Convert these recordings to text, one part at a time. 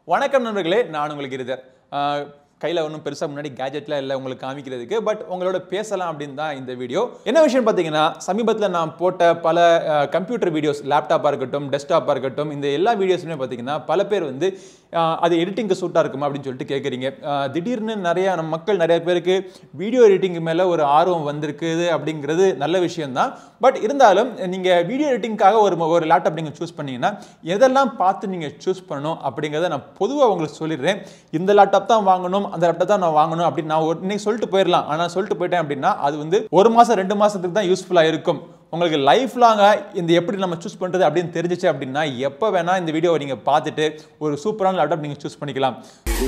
வணக்கம் நண்பர்களே நான் உங்களுக்கு இருதர் கையில் ஒன்றும் பெருசாக முன்னாடி கேஜெட்லாம் இல்லை உங்களுக்கு காமிக்கிறதுக்கு பட் உங்களோட பேசலாம் அப்படின்னு தான் இந்த வீடியோ என்ன விஷயம் பார்த்தீங்கன்னா சமீபத்தில் நான் போட்ட பல கம்ப்யூட்டர் வீடியோஸ் லேப்டாப்பாக இருக்கட்டும் டெஸ்க்டாப்பாக இருக்கட்டும் இந்த எல்லா வீடியோஸுமே பார்த்தீங்கன்னா பல பேர் வந்து அஹ், அது எடிட்டிங்க்கு சூட்டாக இருக்குமா அப்படின்னு சொல்லிட்டு கேட்குறீங்க அஹ், திடீர்னு நிறைய நம்ம மக்கள் நிறைய பேருக்கு வீடியோ எடிட்டிங் மேலே ஒரு ஆர்வம் வந்திருக்குது அப்படிங்கிறது நல்ல விஷயம்தான் பட் இருந்தாலும் நீங்கள் வீடியோ எடிட்டிங்காக ஒரு ஒரு லேப்டாப் நீங்கள் சூஸ் பண்ணீங்கன்னா எதெல்லாம் பார்த்து நீங்கள் சூஸ் பண்ணணும் அப்படிங்கிறத நான் பொதுவாக உங்களுக்கு சொல்லிடுறேன் இந்த லேப்டாப் தான் வாங்கணும் அந்த லேப்டாப் தான் நான் வாங்கணும் அப்படின்னு நான் ஒரு இன்னைக்கு சொல்லிட்டு போயிடலாம் ஆனால் சொல்லிட்டு போயிட்டேன் அப்படின்னா அது வந்து ஒரு மாதம் ரெண்டு மாதத்துக்கு தான் யூஸ்ஃபுல்லாக இருக்கும் உங்களுக்கு லைஃப் லாங்காக இந்த எப்படி நம்ம சூஸ் பண்ணுறது அப்படின்னு தெரிஞ்சிச்சு அப்படின்னா எப்போ வேணால் இந்த வீடியோவை நீங்கள் பார்த்துட்டு ஒரு சூப்பரான லேப்டாப் நீங்கள் சூஸ் பண்ணிக்கலாம்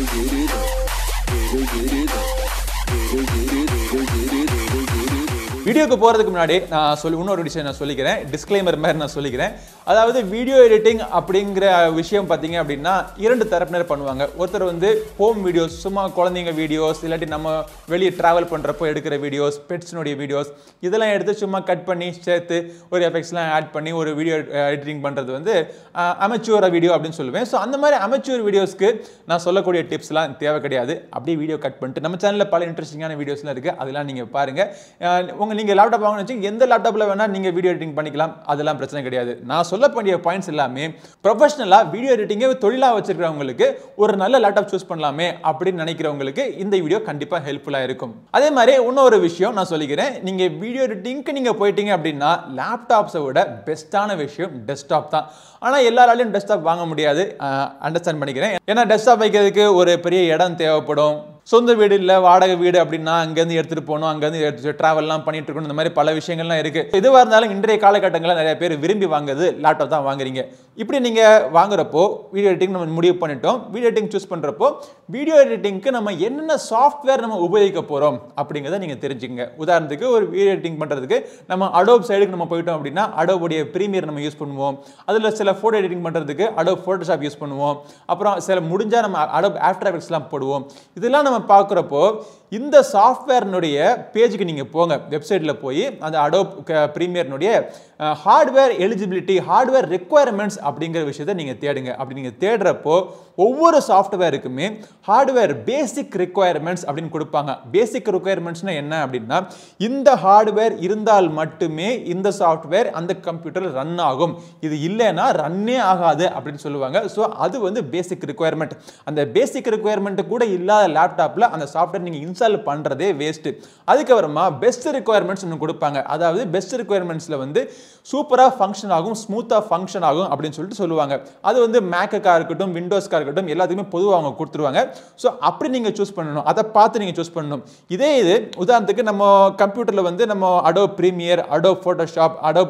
வீடியோக்கு போகிறதுக்கு முன்னாடி நான் சொல்லி இன்னொரு விஷயம் நான் சொல்லிக்கிறேன் டிஸ்க்ளைமர் மாதிரி நான் சொல்லிக்கிறேன் அதாவது வீடியோ எடிட்டிங் அப்படிங்கிற விஷயம் பார்த்தீங்க அப்படின்னா இரண்டு தரப்பினர் பண்ணுவாங்க ஒருத்தர் வந்து ஹோம் வீடியோஸ் சும்மா குழந்தைங்க வீடியோஸ் இல்லாட்டி நம்ம வெளியே ட்ராவல் பண்ணுறப்போ எடுக்கிற வீடியோஸ் பெட்ஸ்னுடைய வீடியோஸ் இதெல்லாம் எடுத்து சும்மா கட் பண்ணி சேர்த்து ஒரு எஃபெக்ட்ஸ்லாம் ஆட் பண்ணி ஒரு வீடியோ எடிட்டிங் பண்ணுறது வந்து அமெச்சூர வீடியோ அப்படின்னு சொல்லுவேன் ஸோ அந்த மாதிரி அமெச்சூர் வீடியோஸ்க்கு நான் சொல்லக்கூடிய டிப்ஸ்லாம் தேவை கிடையாது அப்படியே வீடியோ கட் பண்ணிட்டு நம்ம சேனலில் பல இன்ட்ரெஸ்டிங்கான வீடியோஸ்லாம் இருக்குது அதெல்லாம் நீங்கள் பாருங்கள் உங்கள் நீங்கள் லேப்டாப் வாங்கணும் வச்சு எந்த லேப்டாப்பில் வேணால் நீங்கள் வீடியோ எடிட்டிங் பண்ணிக்கலாம் அதெல்லாம் பிரச்சனை கிடையாது நான் சொல்ல வேண்டிய பாயிண்ட்ஸ் எல்லாமே ப்ரொஃபஷனலாக வீடியோ எடிட்டிங்கை தொழிலாக வச்சிருக்கிறவங்களுக்கு ஒரு நல்ல லேப்டாப் சூஸ் பண்ணலாமே அப்படின்னு நினைக்கிறவங்களுக்கு இந்த வீடியோ கண்டிப்பாக ஹெல்ப்ஃபுல்லாக இருக்கும் அதே மாதிரி இன்னொரு விஷயம் நான் சொல்லிக்கிறேன் நீங்கள் வீடியோ எடிட்டிங்க்கு நீங்கள் போயிட்டீங்க அப்படின்னா லேப்டாப்ஸை விட பெஸ்ட்டான விஷயம் டெஸ்க்டாப் தான் ஆனால் எல்லாராலையும் டெஸ்க்டாப் வாங்க முடியாது அண்டர்ஸ்டாண்ட் பண்ணிக்கிறேன் ஏன்னா டெஸ்க்டாப் வைக்கிறதுக்கு ஒரு பெரிய இடம் தேவைப்படும் சொந்த வீடு இல்லை வாடகை வீடு அப்படின்னா அங்கேருந்து எடுத்துகிட்டு போகணும் அங்கேருந்து எடுத்து ட்ராவல்லாம் பண்ணிட்டு இருக்கணும் இந்த மாதிரி பல விஷயங்கள்லாம் இருக்குது எதுவாக இருந்தாலும் இன்றைய காலகட்டங்களில் நிறைய பேர் விரும்பி வாங்குறது லேப்டாப் தான் வாங்குறீங்க இப்படி நீங்கள் வாங்குறப்போ வீடியோ எடிட்டிங் நம்ம முடிவு பண்ணிட்டோம் வீடியோ எடிட்டிங் சூஸ் பண்ணுறப்போ வீடியோ எடிட்டிங்க்கு நம்ம என்னென்ன சாஃப்ட்வேர் நம்ம உபயோகிக்க போகிறோம் அப்படிங்கிறத நீங்கள் தெரிஞ்சுக்கங்க உதாரணத்துக்கு ஒரு வீடியோ எடிட்டிங் பண்ணுறதுக்கு நம்ம அடோப் சைடுக்கு நம்ம போயிட்டோம் அப்படின்னா அடோபுடைய ப்ரீமியர் நம்ம யூஸ் பண்ணுவோம் அதில் சில ஃபோட்டோ எடிட்டிங் பண்ணுறதுக்கு அடோப் ஃபோட்டோஷாப் யூஸ் பண்ணுவோம் அப்புறம் சில முடிஞ்சால் நம்ம அடோப் ஆஃப்டர் எஃபெக்ட்ஸ்லாம் போடுவோம் இதெல்லாம் நம்ம பார்க்குறப்போ இந்த சாஃப்ட்வேர்னுடைய பேஜுக்கு நீங்கள் போங்க வெப்சைட்டில் போய் அந்த அடோப் ப்ரீமியர்னுடைய ஹார்ட்வேர் எலிஜிபிலிட்டி ஹார்ட்வேர் ரெக்குவயர்மெண்ட்ஸ் அப்படிங்கிற விஷயத்தை நீங்கள் தேடுங்க அப்படி நீங்கள் தேடுறப்போ ஒவ்வொரு சாஃப்ட்வேருக்குமே ஹார்ட்வேர் பேசிக் ரெக்குவயர்மெண்ட்ஸ் அப்படின்னு கொடுப்பாங்க பேசிக் ரெக்குவயர்மெண்ட்ஸ்னா என்ன அப்படின்னா இந்த ஹார்ட்வேர் இருந்தால் மட்டுமே இந்த சாஃப்ட்வேர் அந்த கம்ப்யூட்டர் ரன் ஆகும் இது இல்லைன்னா ரன்னே ஆகாது அப்படின்னு சொல்லுவாங்க ஸோ அது வந்து பேசிக் ரெக்குவயர்மெண்ட் அந்த பேசிக் ரெக்குவயர்மெண்ட் கூட இல்லாத லேப்டாப்பில் அந்த சாஃப்ட்வேர் நீங்கள் இன்ஸ்டால் பண்ணுறதே வேஸ்ட்டு அதுக்கப்புறமா பெஸ்ட் ரெக்குவயர்மெண்ட்ஸ் ஒன்று கொடுப்பாங்க அதாவது பெஸ்ட் ரெக்குவயர்மெண்ட்ஸில் வந்து சூப்பராக ஃபங்க்ஷன் ஆகும் ஸ்மூத்தாக ஃபங்க்ஷன் ஆகும் அப்படின்னு சொல்லிட்டு சொல்லுவாங்க அது வந்து மேக்குக்காக இருக்கட்டும் விண்டோஸ்க்காக இருக்கட்டும் எல்லாத்துக்குமே பொதுவாக அவங்க கொடுத்துருவாங்க ஸோ அப்படி நீங்கள் சூஸ் பண்ணணும் அதை பார்த்து நீங்கள் சூஸ் பண்ணணும் இதே இது உதாரணத்துக்கு நம்ம கம்ப்யூட்டரில் வந்து நம்ம Adobe Premiere Adobe Photoshop Adobe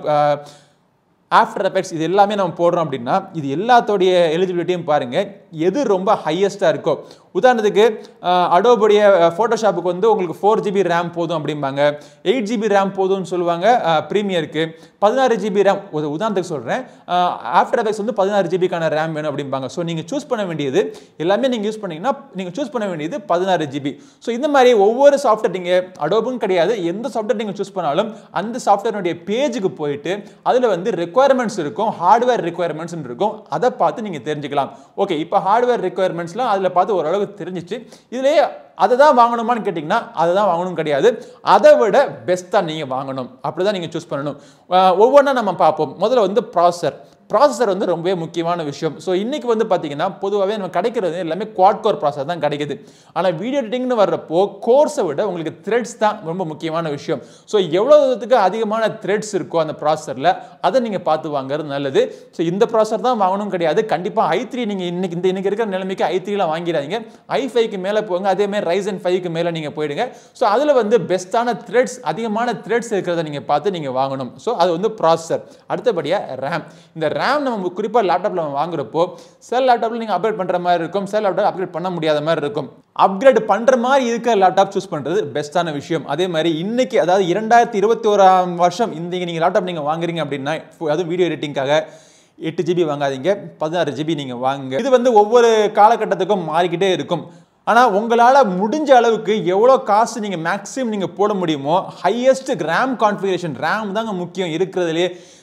After Effects இது எல்லாமே நம்ம போடுறோம் அப்படின்னா இது எல்லாத்தோடைய எலிஜிபிலிட்டியும் பாருங்கள் எது ரொம்ப ஹையஸ்ட்டாக இருக்கோ உதாரணத்துக்கு அடோபுடைய ஃபோட்டோஷாப்புக்கு வந்து உங்களுக்கு ஃபோர் ஜிபி ரேம் போதும் அப்படிம்பாங்க எயிட் ஜிபி ரேம் போதும்னு சொல்லுவாங்க ப்ரீமியருக்கு பதினாறு ஜிபி ரேம் ஒரு உதாரணத்துக்கு சொல்கிறேன் ஆஃப்டர் எஃபெக்ட்ஸ் வந்து பதினாறு ஜிபிக்கான ரேம் வேணும் அப்படிம்பாங்க ஸோ நீங்கள் சூஸ் பண்ண வேண்டியது எல்லாமே நீங்கள் யூஸ் பண்ணீங்கன்னா நீங்கள் சூஸ் பண்ண வேண்டியது பதினாறு ஜிபி ஸோ இந்த மாதிரி ஒவ்வொரு சாஃப்ட்வேர் நீங்கள் அடோபும் கிடையாது எந்த சாஃப்ட்வேர் நீங்கள் சூஸ் பண்ணாலும் அந்த சாஃப்ட்வேருடைய பேஜுக்கு போயிட்டு அதில் வந்து ரெக்குவயர்மெண்ட்ஸ் இருக்கும் ஹார்ட்வேர் ரெக்குவயர்மெண்ட்ஸ் இருக்கும் அதை பார்த்து நீங்கள் தெரிஞ்சுக்கலாம் ஓகே இப்போ ஹார்ட்வேர் ரெக்குவயர்மெண்ட்ஸ்லாம் அதில் பார்த்து ஓரளவுக்கு தெரிஞ்சிச்சு இதுலேயே அதை தான் வாங்கணுமான்னு கேட்டிங்கன்னா அதை தான் வாங்கணும் கிடையாது அதை விட பெஸ்ட்டாக நீங்கள் வாங்கணும் அப்படி தான் நீங்கள் சூஸ் பண்ணணும் ஒவ்வொன்றா நம்ம பார்ப்போம் முதல்ல வந்து ப்ராசர் ப்ராசஸர் வந்து ரொம்பவே முக்கியமான விஷயம் ஸோ இன்றைக்கி வந்து பார்த்தீங்கன்னா பொதுவாகவே நம்ம கிடைக்கிறது எல்லாமே குவாட் கோர் ப்ராசஸர் தான் கிடைக்குது ஆனால் வீடியோ எடிட்டிங்னு வர்றப்போ கோர்ஸை விட உங்களுக்கு த்ரெட்ஸ் தான் ரொம்ப முக்கியமான விஷயம் ஸோ எவ்வளோ தூரத்துக்கு அதிகமான த்ரெட்ஸ் இருக்கோ அந்த ப்ராசஸரில் அதை நீங்கள் பார்த்து வாங்குறது நல்லது ஸோ இந்த ப்ராசஸர் தான் வாங்கணும் கிடையாது கண்டிப்பாக ஐ த்ரீ நீங்கள் இன்னைக்கு இந்த இன்னைக்கு இருக்கிற நிலைமைக்கு ஐ த்ரீலாம் வாங்கிடாதீங்க ஐ ஃபைவ்க்கு மேலே போங்க அதேமாதிரி ரைசன் ஃபைவ்க்கு மேலே நீங்கள் போயிடுங்க ஸோ அதில் வந்து பெஸ்ட்டான த்ரெட்ஸ் அதிகமான த்ரெட்ஸ் இருக்கிறத நீங்கள் பார்த்து நீங்கள் வாங்கணும் ஸோ அது வந்து ப்ராசஸர் அடுத்தபடியாக ரேம் இந்த ரேம் நம்ம குறிப்பாக லேப்டாப்பில் நம்ம வாங்குறப்போ செல் லேப்டாப்பில் நீங்கள் அப்கிரேட் பண்ணுற மாதிரி இருக்கும் செல் லேப்டாப் அப்கிரேட் பண்ண முடியாத மாதிரி இருக்கும் அப்கிரேட் பண்ணுற மாதிரி இருக்கிற லேப்டாப் சூஸ் பண்ணுறது பெஸ்ட்டான விஷயம் அதே மாதிரி இன்னைக்கு அதாவது இரண்டாயிரத்தி இருபத்தி ஓராம் வருஷம் இந்த நீங்கள் லேப்டாப் நீங்கள் வாங்குறீங்க அப்படின்னா அதுவும் வீடியோ எடிட்டிங்காக எட்டு ஜிபி வாங்காதீங்க பதினாறு ஜிபி நீங்கள் வாங்குங்க இது வந்து ஒவ்வொரு காலகட்டத்துக்கும் மாறிக்கிட்டே இருக்கும் ஆனால் உங்களால் முடிஞ்ச அளவுக்கு எவ்வளோ காசு நீங்கள் மேக்ஸிமம் நீங்கள் போட முடியுமோ ஹையஸ்ட் ரேம் கான்ஃபிகரேஷன் ரேம் தாங்க முக்கியம் இருக்கிறதுலே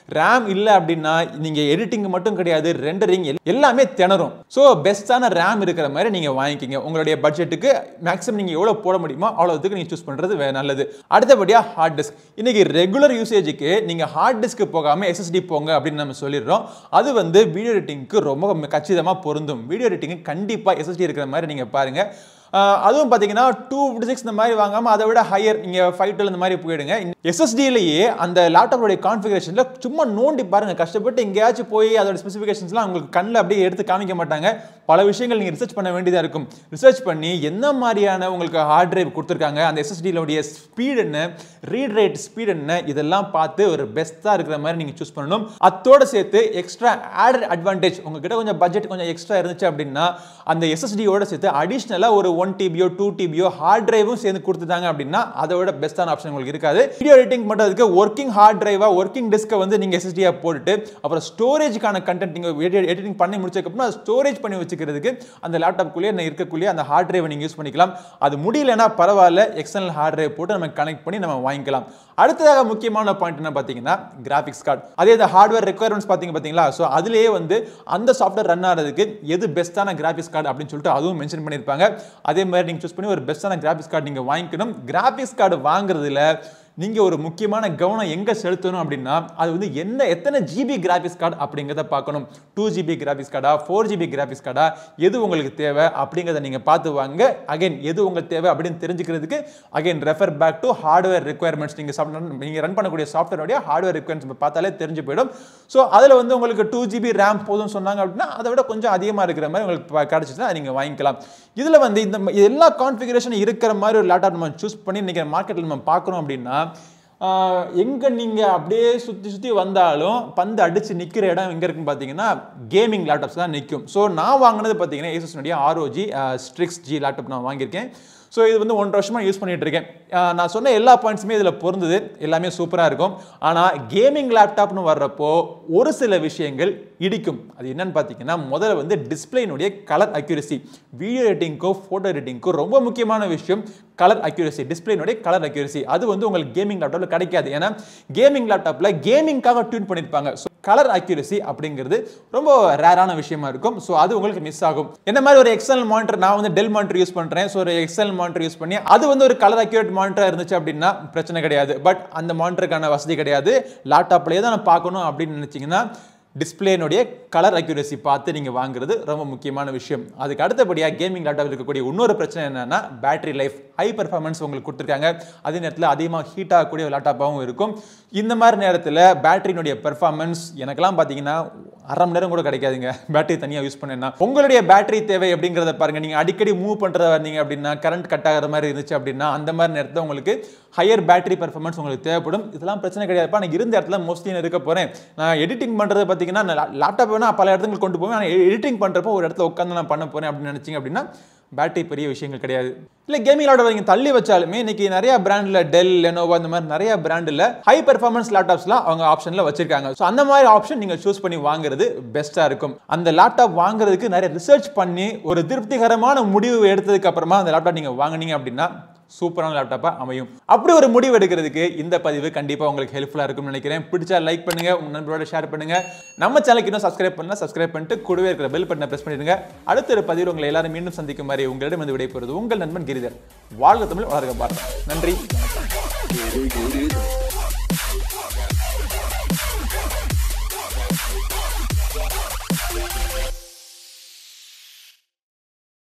ரேம் இல்லை அப்படின்னா நீங்கள் எடிட்டிங் மட்டும் கிடையாது ரெண்டரிங் எல்லாமே திணறும் ஸோ பெஸ்ட்டான ரேம் இருக்கிற மாதிரி நீங்கள் வாங்கிக்கிங்க உங்களுடைய பட்ஜெட்டுக்கு மேக்ஸிமம் நீங்கள் எவ்வளோ போட முடியுமோ அவ்வளோத்துக்கு நீங்கள் சூஸ் பண்ணுறது வே- நல்லது அடுத்தபடியாக ஹார்ட் டிஸ்க் இன்னைக்கு ரெகுலர் யூசேஜுக்கு நீங்கள் ஹார்ட் டிஸ்க்கு போகாமல் எஸ்எஸ்டி போங்க அப்படின்னு நம்ம சொல்லிடுறோம் அது வந்து வீடியோ எடிட்டிங்க்கு ரொம்ப கச்சிதமாக பொருந்தும் வீடியோ எடிட்டிங் கண்டிப்பாக எஸ்எஸ்டி இருக்கிற மாதிரி நீங்கள் பாருங்கள் ஆஹ் அதுவும் பார்த்தீங்கன்னா டூ ஃபிஃப்டி சிக்ஸ் இந்த மாதிரி வாங்காமல் அதை விட ஹையர் நீங்கள் ஃபைவ் டுவெல் இந்த மாதிரி போயிடுங்க எஸ்எஸ்டியிலேயே அந்த லேப்டாப்போடைய கான்ஃபிகரேஷனில் சும்மா நோண்டி பாருங்கள் கஷ்டப்பட்டு எங்கேயாச்சும் போய் அதோட ஸ்பெசிஃபிகேஷன்ஸ்லாம் உங்களுக்கு கண்ணில் அப்படியே எடுத்து காமிக்க மாட்டாங்க பல விஷயங்கள் நீங்கள் ரிசர்ச் பண்ண வேண்டியதாக இருக்கும் ரிசர்ச் பண்ணி என்ன மாதிரியான உங்களுக்கு ஹார்ட் டிரைவ் கொடுத்துருக்காங்க அந்த எஸ்எஸ்டியிலுடைய ஸ்பீட் என்ன ரீட் ரேட் ஸ்பீட் என்ன இதெல்லாம் பார்த்து ஒரு பெஸ்ட்டாக இருக்கிற மாதிரி நீங்கள் சூஸ் பண்ணணும் அத்தோட சேர்த்து எக்ஸ்ட்ரா ஆடட் அட்வான்டேஜ் உங்ககிட்ட கொஞ்சம் பட்ஜெட் கொஞ்சம் எக்ஸ்ட்ரா இருந்துச்சு அப்படின்னா அந்த எஸ்எஸ்டியோட சேர்த்து அடிஷ்னலாக ஒரு ஒன் டிபியோ டூ டிபியோ ஹார்ட் டிரைவும் சேர்ந்து கொடுத்துட்டாங்க அப்படின்னா அதோட பெஸ்ட்டான ஆப்ஷன் உங்களுக்கு இருக்காது வீடியோ எடிட்டிங் பண்ணுறதுக்கு ஒர்க்கிங் ஹார்ட் டிரைவா ஒர்க்கிங் டிஸ்க்கை வந்து நீங்கள் எஸ்எஸ்டியாக போட்டுட்டு அப்புறம் ஸ்டோரேஜ்க்கான கண்டென்ட் நீங்கள் எடிட்டிங் பண்ணி முடிச்சதுக்கப்புறம் அதை ஸ்டோரேஜ் பண்ணி வச்சுக்கிறதுக்கு அந்த லேப்டாப்குள்ளேயே இருக்கக்கூடிய அந்த ஹார்ட் டிரைவை நீங்கள் யூஸ் பண்ணிக்கலாம் அது முடியலன்னா பரவாயில்ல எக்ஸ்டர்னல் ஹார்ட் டிரைவ் போட்டு நம்ம கனெக்ட் பண்ணி நம்ம வாங்கிக்கலாம் அடுத்ததாக முக்கியமான பாயிண்ட் என்ன பார்த்தீங்கன்னா கிராஃபிக்ஸ் கார்டு அதே இந்த ஹார்ட்வேர் ரெக்குயர்மெண்ட்ஸ் பார்த்தீங்க பார்த்தீங்களா ஸோ அதுலேயே வந்து அந்த சாஃப்ட்வேர் ரன் ஆகிறதுக்கு எது பெஸ்ட்டான கிராஃபிக்ஸ் கார்டு அப்படின்னு சொல்லிட்டு அதுவும் மென்ஷன் பண்ணியிருப்பாங்க அதே மாதிரி நீங்கள் சூஸ் பண்ணி ஒரு பெஸ்ட்டான கிராஃபிக்ஸ் கார்டு நீங்கள் வாங்கிக்கணும் கிராஃபிக்ஸ் கார்டு வாங்குறதுல நீங்கள் ஒரு முக்கியமான கவனம் எங்கே செலுத்தணும் அப்படின்னா அது வந்து என்ன எத்தனை ஜிபி கிராஃபிக்ஸ் கார்டு அப்படிங்கிறத பார்க்கணும் டூ ஜிபி கிராஃபிக்ஸ் கார்டா ஃபோர் ஜிபி கிராஃபிக்ஸ் கார்டா எது உங்களுக்கு தேவை அப்படிங்கிறத நீங்கள் பார்த்து வாங்க அகைன் எது உங்களுக்கு தேவை அப்படின்னு தெரிஞ்சுக்கிறதுக்கு again refer back to hardware requirements நீங்கள் சாஃப்ட்வேர் நீங்கள் ரன் பண்ணக்கூடிய சாஃப்ட்வேருடைய ஹார்ட்வேர் ரெக்குயர்மெண்ட்ஸ் பார்த்தாலே தெரிஞ்சு போயிடும் ஸோ அதில் வந்து உங்களுக்கு டூ ஜிபி ரேம் போதும் சொன்னாங்க அப்படின்னா அதை விட கொஞ்சம் அதிகமாக இருக்கிற மாதிரி உங்களுக்கு ப- கிடைச்சிச்சுன்னா அதை நீங்கள் வாங்கிக்கலாம் இதில் வந்து இந்த ம- எல்லா கான்ஃபிகரேஷன் இருக்கிற மாதிரி ஒரு லேப்டாப் நம்ம சூஸ் பண்ணி இன்றைக்கி மார்க்கெட்டில் நம்ம பார்க்குறோம் அப்படின்னா ஆஹ் எங்க நீங்க அப்படியே சுத்தி சுத்தி வந்தாலும் பந்து அடிச்சு நிக்கிற இடம் எங்க இருக்குன்னு பாத்தீங்கன்னா கேமிங் லேப்டாப்ஸ் தான் நிற்கும் ஸோ நான் வாங்கினது பாத்தீங்கன்னா ஏசஸ்னுடைய ஆர்ஓஜி ஸ்ட்ரிக்ஸ் ஜி லேப்டாப் நான் வாங்கியிருக்கேன் ஸோ இது வந்து ஒன்றரை வருஷமா யூஸ் பண்ணிட்டு இருக்கேன் ஆஹ் நான் சொன்ன எல்லா பாயிண்ட்ஸுமே இதில் பொருந்தது எல்லாமே சூப்பராக இருக்கும் ஆனால் கேமிங் லேப்டாப்னு வர்றப்போ ஒரு சில விஷயங்கள் இடிக்கும் அது என்னன்னு பார்த்தீங்கன்னா முதல்ல வந்து டிஸ்பிளேனுடைய கலர் அக்யூரசி வீடியோ எடிட்டிங்க்கோ ஃபோட்டோ எடிட்டிங்க்கோ ரொம்ப முக்கியமான விஷயம் கலர் அக்யூரசி டிஸ்பிளேனுடைய கலர் அக்யூரசி அது வந்து உங்களுக்கு கேமிங் லேப்டாப்பில் கிடைக்காது ஏன்னா கேமிங் லேப்டாப்பில் கேமிங்காக டியூன் பண்ணியிருப்பாங்க ஸோ கலர் அக்யூரசி அப்படிங்கிறது ரொம்ப ரேரான விஷயமா இருக்கும் ஸோ அது உங்களுக்கு மிஸ் ஆகும் என்ன மாதிரி ஒரு எக்ஸ்டர்னல் மானிட்டர் நான் வந்து டெல் மானிட்டர் யூஸ் பண்ணுறேன் ஸோ ஒரு எக்ஸ்டர்னல் மானிட்டர் யூஸ் பண்ணி அது வந்து ஒரு கலர் அக்யூரேட் மானிட்டர் இருந்துச்சு அப்படின்னா பிரச்சனை கிடையாது பட் அந்த மானிட்டருக்கான வசதி கிடையாது லேப்டாப்லேயே தான் நான் பார்க்கணும் அப்படின்னு நினச்சிங்கன்னா டிஸ்பிளேனுடைய கலர் அக்யூரசி பார்த்து நீங்கள் வாங்குறது ரொம்ப முக்கியமான விஷயம் அதுக்கு அடுத்தபடியாக கேமிங் லேப்டாப் இருக்கக்கூடிய இன்னொரு பிரச்சனை என்னன்னா பேட்டரி லைஃப் ஹை பெர்ஃபார்மன்ஸ் உங்களுக்கு கொடுத்துருக்காங்க அதே நேரத்தில் அதிகமாக ஹீட் ஆகக்கூடிய லேப்டாப்பாகவும் இருக்கும் இந்த மாதிரி நேரத்தில் பேட்டரியினுடைய பெர்ஃபார்மன்ஸ் எனக்கெல்லாம் பார்த்தீங்கன்னா அரை மணி நேரம் கூட கிடைக்காதுங்க பேட்டரி தனியாக யூஸ் பண்ணேன்னா உங்களுடைய பேட்டரி தேவை அப்படிங்கிறத பாருங்க நீங்கள் அடிக்கடி மூவ் பண்ணுறதா இருந்தீங்க அப்படின்னா கரண்ட் கட் ஆகிற மாதிரி இருந்துச்சு அப்படின்னா அந்த மாதிரி நேரத்தில் உங்களுக்கு ஹையர் பேட்டரி பெர்ஃபார்மன்ஸ் உங்களுக்கு தேவைப்படும் இதெல்லாம் பிரச்சனை கிடையாதுப்பா நான் இருந்த இடத்துல மோஸ்ட்லி நான் இருக்க போகிறேன் நான் எடிட்டிங் பண்ணுறது பார்த்தீங்கன்னா லேப்டாப் வேணால் பல இடத்துக்கு கொண்டு போவேன் ஆனால் எடிட்டிங் பண்ணுறப்போ ஒரு இடத்துல உட்காந்து நான் பண்ண போகிறேன் அப்படின்னு நினச்சிங்க அப்படின்னா பேட்டரி பெரிய விஷயங்கள் கிடையாது இல்லை கேமிங் லேப்டாப் நீங்கள் தள்ளி வச்சாலுமே இன்னைக்கு நிறைய பிராண்டில் டெல் லெனோவா இந்த மாதிரி நிறைய பிராண்டில் ஹை பெர்ஃபார்மன்ஸ் லேப்டாப்ஸ்லாம் அவங்க ஆப்ஷனில் வச்சிருக்காங்க ஸோ அந்த மாதிரி ஆப்ஷன் நீங்கள் சூஸ் பண்ணி வாங்குறது பெஸ்ட்டாக இருக்கும் அந்த லேப்டாப் வாங்குறதுக்கு நிறைய ரிசர்ச் பண்ணி ஒரு திருப்திகரமான முடிவு எடுத்ததுக்கு அப்புறமா அந்த லேப்டாப் நீங்கள் வாங்குனீங்க அப்படின்னா சூப்பரான லேப்டாப்பாக அமையும் அப்படி ஒரு முடிவு எடுக்கிறதுக்கு இந்த பதிவு கண்டிப்பாக உங்களுக்கு ஹெல்ப்ஃபுல்லாக இருக்கும்னு நினைக்கிறேன் பிடிச்சா லைக் பண்ணுங்க உங்க நண்பரோட ஷேர் பண்ணுங்க நம்ம சேனலுக்கு இன்னும் சப்ஸ்கிரைப் பண்ணல சப்ஸ்கிரைப் பண்ணிட்டு கூடவே இருக்கிற பெல் பட்டனை பிரஸ் பண்ணிடுங்க அடுத்த ஒரு பதிவில் உங்களை எல்லாரும் மீண்டும் சந்திக்கும் மாதிரி உங்களிடம் வந்து விடைபெறுவது உங்கள் நண்பன் கிரிதர் வாழ்க தமிழ் வளர்க பாருங்க நன்றி Guru Guru